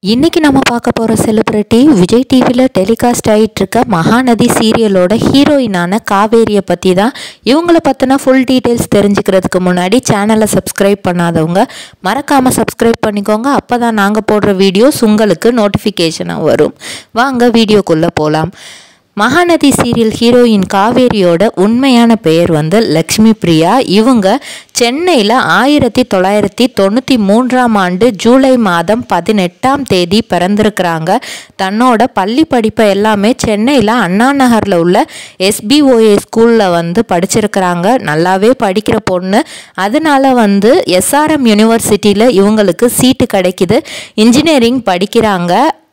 இன்னைக்கு நம்ம பார்க்க போகிற செலிபிரிட்டி விஜய் டிவியில் டெலிகாஸ்ட் ஆகிட்டு இருக்க மகாநதி சீரியலோட ஹீரோயினான காவேரியை பற்றி தான் இவங்கள பற்றின ஃபுல் டீட்டெயில்ஸ் தெரிஞ்சுக்கிறதுக்கு முன்னாடி சேனலை சப்ஸ்கிரைப் பண்ணாதவங்க மறக்காமல் சப்ஸ்கிரைப் பண்ணிக்கோங்க அப்போ தான் நாங்கள் போடுற வீடியோஸ் உங்களுக்கு நோட்டிஃபிகேஷனாக வரும் வாங்க வீடியோக்குள்ளே போகலாம் மகாநதி சீரியல் ஹீரோயின் காவேரியோட உண்மையான பெயர் வந்து லக்ஷ்மி பிரியா இவங்க சென்னையில் ஆயிரத்தி தொள்ளாயிரத்தி தொண்ணூற்றி மூன்றாம் ஆண்டு ஜூலை மாதம் பதினெட்டாம் தேதி பிறந்திருக்கிறாங்க தன்னோட பள்ளி படிப்பை எல்லாமே சென்னையில் அண்ணா நகரில் உள்ள எஸ்பிஓஏ ஸ்கூலில் வந்து படிச்சிருக்கிறாங்க நல்லாவே படிக்கிற பொண்ணு அதனால வந்து எஸ்ஆர்எம் யூனிவர்சிட்டியில் இவங்களுக்கு சீட்டு கிடைக்குது இன்ஜினியரிங் படிக்கிறாங்க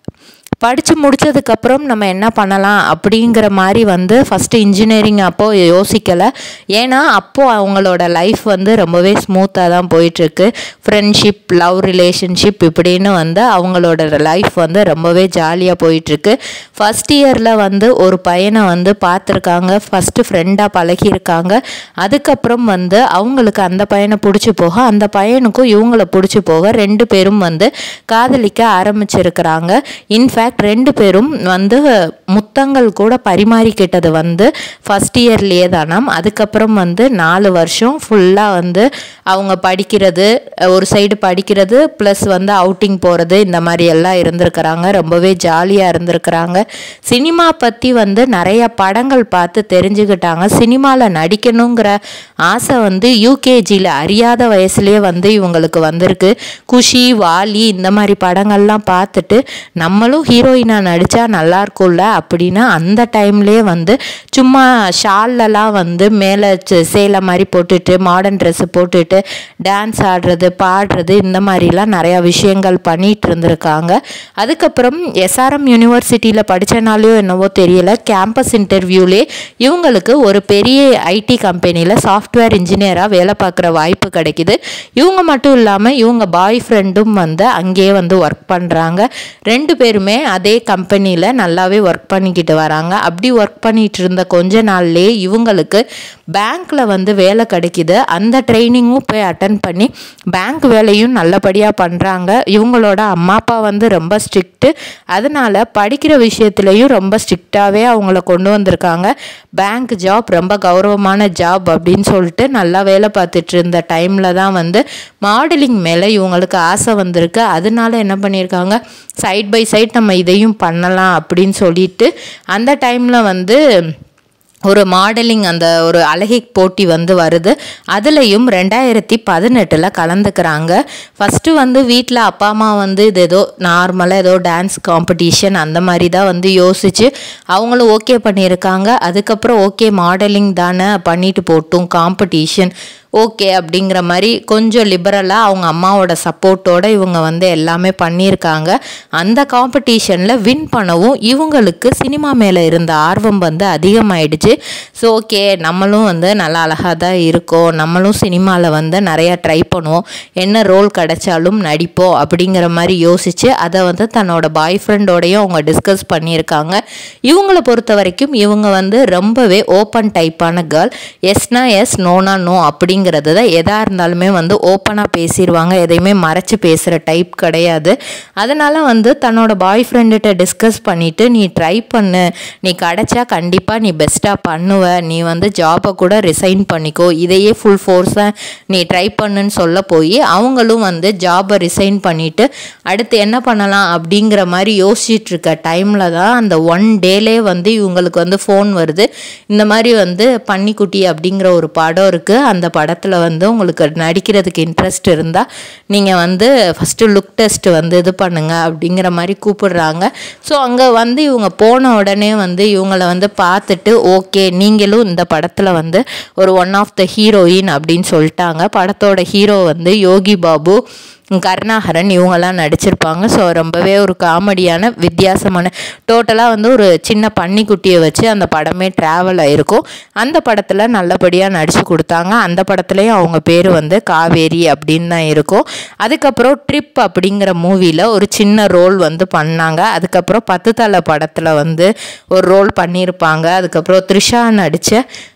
படித்து முடித்ததுக்கப்புறம் நம்ம என்ன பண்ணலாம் அப்படிங்கிற மாதிரி வந்து ஃபஸ்ட்டு இன்ஜினியரிங் அப்போது யோசிக்கலை ஏன்னா அப்போது அவங்களோட லைஃப் வந்து ரொம்பவே ஸ்மூத்தாக தான் போயிட்டுருக்கு ஃப்ரெண்ட்ஷிப் லவ் ரிலேஷன்ஷிப் இப்படின்னு வந்து அவங்களோட லைஃப் வந்து ரொம்பவே ஜாலியாக போயிட்டுருக்கு ஃபஸ்ட் இயரில் வந்து ஒரு பையனை வந்து பார்த்துருக்காங்க ஃபஸ்ட்டு ஃப்ரெண்டாக பழகியிருக்காங்க அதுக்கப்புறம் வந்து அவங்களுக்கு அந்த பையனை பிடிச்சி போக அந்த பையனுக்கும் இவங்கள பிடிச்சி போக ரெண்டு பேரும் வந்து காதலிக்க ஆரம்பிச்சிருக்கிறாங்க இன்ஃபேக்ட் ரெண்டு பேரும் வந்து முத்தங்கள் கூட பரிமாறிக்கிட்டது வந்து ஃபஸ்ட் இயர்லேயே தானாம் அதுக்கப்புறம் வந்து நாலு வருஷம் ஃபுல்லாக வந்து அவங்க படிக்கிறது ஒரு சைடு படிக்கிறது ப்ளஸ் வந்து அவுட்டிங் போகிறது இந்த மாதிரி எல்லாம் இருந்திருக்கிறாங்க ரொம்பவே ஜாலியாக இருந்திருக்கிறாங்க சினிமா பற்றி வந்து நிறைய படங்கள் பார்த்து தெரிஞ்சுக்கிட்டாங்க சினிமாவில் நடிக்கணுங்கிற ஆசை வந்து யூகேஜியில் அறியாத வயசுலேயே வந்து இவங்களுக்கு வந்திருக்கு குஷி வாலி இந்த மாதிரி படங்கள்லாம் பார்த்துட்டு நம்மளும் ஹீரோயினாக நடித்தா நல்லா இருக்கும்ல அப்படின்னு அந்த டைம்லேயே வந்து சும்மா ஷால்லலாம் வந்து மேலே சேலை மாதிரி போட்டுட்டு மாடர்ன் ட்ரெஸ்ஸு போட்டுட்டு டான்ஸ் ஆடுறது பாடுறது இந்த மாதிரிலாம் நிறையா விஷயங்கள் பண்ணிகிட்டு இருந்திருக்காங்க அதுக்கப்புறம் எஸ்ஆர்எம் யூனிவர்சிட்டியில் படித்தனாலையோ என்னவோ தெரியல கேம்பஸ் இன்டர்வியூலே இவங்களுக்கு ஒரு பெரிய ஐடி கம்பெனியில் சாஃப்ட்வேர் இன்ஜினியராக வேலை பார்க்குற வாய்ப்பு கிடைக்குது இவங்க மட்டும் இல்லாமல் இவங்க பாய் ஃப்ரெண்டும் வந்து அங்கேயே வந்து ஒர்க் பண்ணுறாங்க ரெண்டு பேருமே அதே கம்பெனியில் நல்லாவே ஒர்க் பண்ணிக்கிட்டு வராங்க அப்படி ஒர்க் பண்ணிட்டு இருந்த கொஞ்ச நாள்லேயே இவங்களுக்கு பேங்க்கில் வந்து வேலை கிடைக்குது அந்த ட்ரைனிங்கும் போய் அட்டன் பண்ணி பேங்க் வேலையும் நல்லபடியாக பண்ணுறாங்க இவங்களோட அம்மா அப்பா வந்து ரொம்ப ஸ்ட்ரிக்ட்டு அதனால் படிக்கிற விஷயத்துலையும் ரொம்ப ஸ்ட்ரிக்டாகவே அவங்கள கொண்டு வந்திருக்காங்க பேங்க் ஜாப் ரொம்ப கௌரவமான ஜாப் அப்படின்னு சொல்லிட்டு நல்லா வேலை பார்த்துட்டு இருந்த டைமில் தான் வந்து மாடலிங் மேலே இவங்களுக்கு ஆசை வந்திருக்கு அதனால என்ன பண்ணியிருக்காங்க சைட் பை சைட் நம்ம இதையும் பண்ணலாம் அப்படின்னு சொல்லிட்டு அந்த டைமில் வந்து ஒரு மாடலிங் அந்த ஒரு அழகி போட்டி வந்து வருது அதுலேயும் ரெண்டாயிரத்தி பதினெட்டில் கலந்துக்கிறாங்க ஃபஸ்ட்டு வந்து வீட்டில் அப்பா அம்மா வந்து இது ஏதோ நார்மலாக ஏதோ டான்ஸ் காம்படிஷன் அந்த மாதிரி தான் வந்து யோசித்து அவங்களும் ஓகே பண்ணியிருக்காங்க அதுக்கப்புறம் ஓகே மாடலிங் தானே பண்ணிட்டு போட்டும் காம்படிஷன் ஓகே அப்படிங்கிற மாதிரி கொஞ்சம் லிபரலாக அவங்க அம்மாவோட சப்போர்ட்டோட இவங்க வந்து எல்லாமே பண்ணியிருக்காங்க அந்த காம்படிஷனில் வின் பண்ணவும் இவங்களுக்கு சினிமா மேலே இருந்த ஆர்வம் வந்து அதிகமாயிடுச்சு ஸோ ஓகே நம்மளும் வந்து நல்லா அழகாக தான் இருக்கோம் நம்மளும் சினிமாவில் வந்து நிறையா ட்ரை பண்ணுவோம் என்ன ரோல் கிடைச்சாலும் நடிப்போம் அப்படிங்கிற மாதிரி யோசித்து அதை வந்து தன்னோட பாய் ஃப்ரெண்டோடையும் அவங்க டிஸ்கஸ் பண்ணியிருக்காங்க இவங்கள பொறுத்த வரைக்கும் இவங்க வந்து ரொம்பவே ஓப்பன் டைப்பான கேர்ள் எஸ்னா எஸ் நோனா நோ அப்படிங்க அப்படிங்கிறது தான் எதாக இருந்தாலுமே வந்து ஓப்பனாக பேசிடுவாங்க எதையுமே மறைச்சி பேசுகிற டைப் கிடையாது அதனால் வந்து தன்னோட பாய் ஃப்ரெண்டுகிட்ட டிஸ்கஸ் பண்ணிவிட்டு நீ ட்ரை பண்ணு நீ கிடச்சா கண்டிப்பாக நீ பெஸ்ட்டாக பண்ணுவ நீ வந்து ஜாபை கூட ரிசைன் பண்ணிக்கோ இதையே ஃபுல் ஃபோர்ஸாக நீ ட்ரை பண்ணுன்னு சொல்ல போய் அவங்களும் வந்து ஜாபை ரிசைன் பண்ணிவிட்டு அடுத்து என்ன பண்ணலாம் அப்படிங்கிற மாதிரி யோசிச்சுட்டு இருக்க டைமில் தான் அந்த ஒன் டேலே வந்து இவங்களுக்கு வந்து ஃபோன் வருது இந்த மாதிரி வந்து பன்னிக்குட்டி அப்படிங்கிற ஒரு படம் இருக்குது அந்த படம் படத்தில் வந்து உங்களுக்கு நடிக்கிறதுக்கு இன்ட்ரெஸ்ட் இருந்தால் நீங்கள் வந்து ஃபஸ்ட்டு லுக் டெஸ்ட் வந்து இது பண்ணுங்கள் அப்படிங்கிற மாதிரி கூப்பிடுறாங்க ஸோ அங்கே வந்து இவங்க போன உடனே வந்து இவங்கள வந்து பார்த்துட்டு ஓகே நீங்களும் இந்த படத்தில் வந்து ஒரு ஒன் ஆஃப் த ஹீரோயின் அப்படின்னு சொல்லிட்டாங்க படத்தோட ஹீரோ வந்து யோகி பாபு கருணாகரன் இவங்கெல்லாம் நடிச்சிருப்பாங்க ஸோ ரொம்பவே ஒரு காமெடியான வித்தியாசமான டோட்டலாக வந்து ஒரு சின்ன பன்னிக்குட்டியை வச்சு அந்த படமே ட்ராவல் ஆகிருக்கும் அந்த படத்தில் நல்லபடியாக நடித்து கொடுத்தாங்க அந்த படத்துலேயும் அவங்க பேர் வந்து காவேரி அப்படின்னு தான் இருக்கும் அதுக்கப்புறம் ட்ரிப் அப்படிங்கிற மூவியில் ஒரு சின்ன ரோல் வந்து பண்ணாங்க அதுக்கப்புறம் பத்து தலை படத்தில் வந்து ஒரு ரோல் பண்ணியிருப்பாங்க அதுக்கப்புறம் த்ரிஷா நடித்த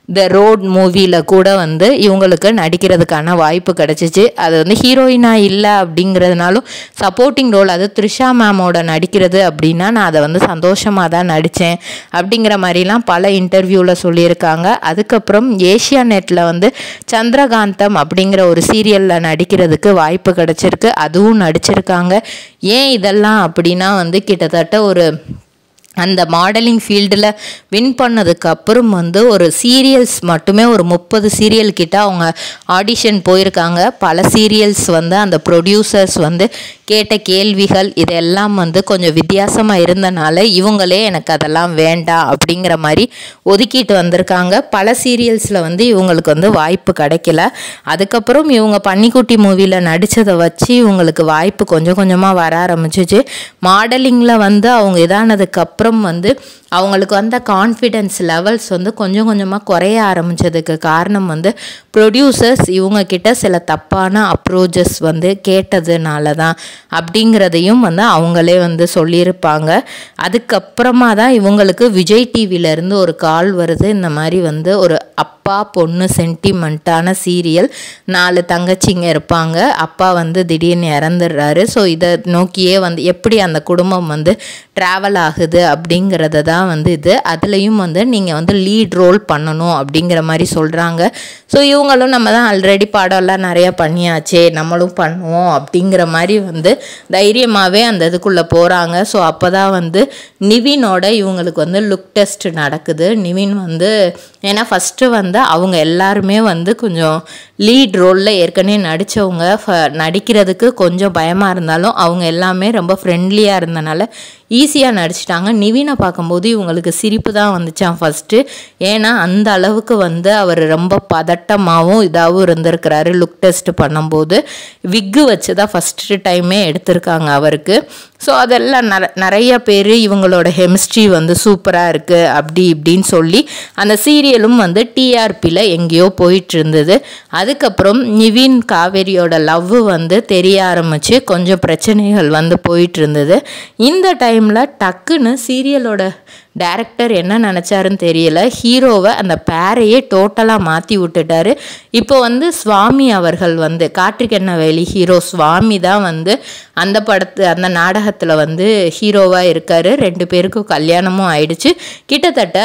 த ரோட் மூவியில் கூட வந்து இவங்களுக்கு நடிக்கிறதுக்கான வாய்ப்பு கிடச்சிச்சு அது வந்து ஹீரோயினாக இல்லை அப்படிங்கிறதுனாலும் சப்போர்ட்டிங் ரோல் அது த்ரிஷா மேமோட நடிக்கிறது அப்படின்னா நான் அதை வந்து சந்தோஷமாக தான் நடித்தேன் அப்படிங்கிற மாதிரிலாம் பல இன்டர்வியூவில் சொல்லியிருக்காங்க அதுக்கப்புறம் ஏஷியா நெட்டில் வந்து சந்திரகாந்தம் அப்படிங்கிற ஒரு சீரியலில் நடிக்கிறதுக்கு வாய்ப்பு கிடச்சிருக்கு அதுவும் நடிச்சிருக்காங்க ஏன் இதெல்லாம் அப்படின்னா வந்து கிட்டத்தட்ட ஒரு அந்த மாடலிங் ஃபீல்டில் வின் பண்ணதுக்கு அப்புறம் வந்து ஒரு சீரியல்ஸ் மட்டுமே ஒரு முப்பது சீரியல் கிட்ட அவங்க ஆடிஷன் போயிருக்காங்க பல சீரியல்ஸ் வந்து அந்த ப்ரொடியூசர்ஸ் வந்து கேட்ட கேள்விகள் இதெல்லாம் வந்து கொஞ்சம் வித்தியாசமாக இருந்தனால இவங்களே எனக்கு அதெல்லாம் வேண்டாம் அப்படிங்கிற மாதிரி ஒதுக்கிட்டு வந்திருக்காங்க பல சீரியல்ஸில் வந்து இவங்களுக்கு வந்து வாய்ப்பு கிடைக்கல அதுக்கப்புறம் இவங்க பன்னிக்குட்டி மூவியில் நடித்ததை வச்சு இவங்களுக்கு வாய்ப்பு கொஞ்சம் கொஞ்சமாக வர ஆரம்பிச்சிச்சு மாடலிங்கில் வந்து அவங்க இதானதுக்கப்புறம் வந்து அவங்களுக்கு வந்த கான்ஃபிடென்ஸ் லெவல்ஸ் வந்து கொஞ்சம் கொஞ்சமாக குறைய ஆரம்பித்ததுக்கு காரணம் வந்து ப்ரொடியூசர்ஸ் இவங்க கிட்ட சில தப்பான அப்ரோச்சஸ் வந்து கேட்டதுனால தான் அப்படிங்கிறதையும் வந்து அவங்களே வந்து சொல்லியிருப்பாங்க அதுக்கப்புறமா தான் இவங்களுக்கு விஜய் டிவிலேருந்து ஒரு கால் வருது இந்த மாதிரி வந்து ஒரு அப்பா பொண்ணு சென்டிமெண்ட்டான சீரியல் நாலு தங்கச்சிங்க இருப்பாங்க அப்பா வந்து திடீர்னு இறந்துடுறாரு ஸோ இதை நோக்கியே வந்து எப்படி அந்த குடும்பம் வந்து ட்ராவல் ஆகுது அப்படிங்கிறத தான் வந்து இது அதுலேயும் வந்து நீங்கள் வந்து லீட் ரோல் பண்ணணும் அப்படிங்கிற மாதிரி சொல்கிறாங்க ஸோ இவங்களும் நம்ம தான் ஆல்ரெடி படம்லாம் நிறையா பண்ணியாச்சே நம்மளும் பண்ணுவோம் அப்படிங்கிற மாதிரி வந்து தைரியமாகவே அந்த இதுக்குள்ளே போகிறாங்க ஸோ அப்போ தான் வந்து நிவினோட இவங்களுக்கு வந்து லுக் டெஸ்ட் நடக்குது நிவின் வந்து ஏன்னா ஃபஸ்ட்டு வந்து அவங்க எல்லாருமே வந்து கொஞ்சம் லீட் ரோலில் ஏற்கனவே நடித்தவங்க நடிக்கிறதுக்கு கொஞ்சம் பயமாக இருந்தாலும் அவங்க எல்லாமே ரொம்ப ஃப்ரெண்ட்லியாக இருந்தனால ஈஸியாக நடிச்சிட்டாங்க நிவினை பார்க்கும்போது இவங்களுக்கு சிரிப்பு தான் வந்துச்சான் ஃபஸ்ட்டு ஏன்னா அந்த அளவுக்கு வந்து அவர் ரொம்ப பதட்டமாகவும் இதாகவும் இருந்திருக்கிறாரு லுக் டெஸ்ட் பண்ணும்போது விக்கு வச்சு தான் ஃபஸ்ட்டு டைமே எடுத்திருக்காங்க அவருக்கு ஸோ அதெல்லாம் நற நிறைய பேர் இவங்களோட ஹெமிஸ்ட்ரி வந்து சூப்பராக இருக்குது அப்படி இப்படின்னு சொல்லி அந்த சீரியலும் வந்து டிஆர்பியில் எங்கேயோ போயிட்டு இருந்தது அதுக்கப்புறம் நிவின் காவேரியோட லவ் வந்து தெரிய ஆரம்பித்து கொஞ்சம் பிரச்சனைகள் வந்து போயிட்டு இருந்தது இந்த டைமில் டக்குன்னு சீரியலோட டேரக்டர் என்ன நினச்சாருன்னு தெரியல ஹீரோவை அந்த பேரையே டோட்டலாக மாற்றி விட்டுட்டாரு இப்போ வந்து சுவாமி அவர்கள் வந்து காற்றுக்கெண்ண வேலி ஹீரோ சுவாமி தான் வந்து அந்த படத்து அந்த நாடகத்தில் வந்து ஹீரோவாக இருக்கார் ரெண்டு பேருக்கும் கல்யாணமும் ஆயிடுச்சு கிட்டத்தட்ட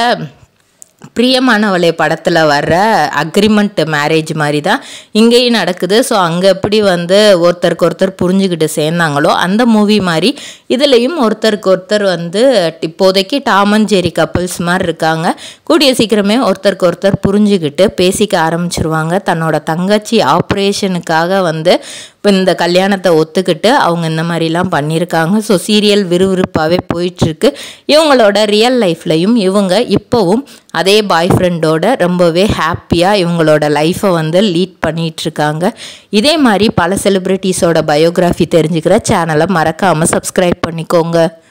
பிரியமானவளே படத்தில் வர்ற அக்ரிமெண்ட் மேரேஜ் மாதிரி தான் இங்கேயும் நடக்குது ஸோ அங்கே எப்படி வந்து ஒருத்தருக்கு ஒருத்தர் புரிஞ்சுக்கிட்டு சேர்ந்தாங்களோ அந்த மூவி மாதிரி இதுலேயும் ஒருத்தருக்கு ஒருத்தர் வந்து இப்போதைக்கு டாம் அண்ட் ஜெரி கப்பல்ஸ் மாதிரி இருக்காங்க கூடிய சீக்கிரமே ஒருத்தருக்கு ஒருத்தர் புரிஞ்சுக்கிட்டு பேசிக்க ஆரம்பிச்சிருவாங்க தன்னோட தங்கச்சி ஆப்ரேஷனுக்காக வந்து இப்போ இந்த கல்யாணத்தை ஒத்துக்கிட்டு அவங்க இந்த மாதிரிலாம் பண்ணியிருக்காங்க ஸோ சீரியல் விறுவிறுப்பாகவே போயிட்டுருக்கு இவங்களோட ரியல் லைஃப்லையும் இவங்க இப்போவும் அதே பாய் ஃப்ரெண்டோட ரொம்பவே ஹாப்பியாக இவங்களோட லைஃப்பை வந்து லீட் பண்ணிகிட்ருக்காங்க இதே மாதிரி பல செலிப்ரிட்டிஸோட பயோகிராஃபி தெரிஞ்சுக்கிற சேனலை மறக்காமல் சப்ஸ்கிரைப் பண்ணிக்கோங்க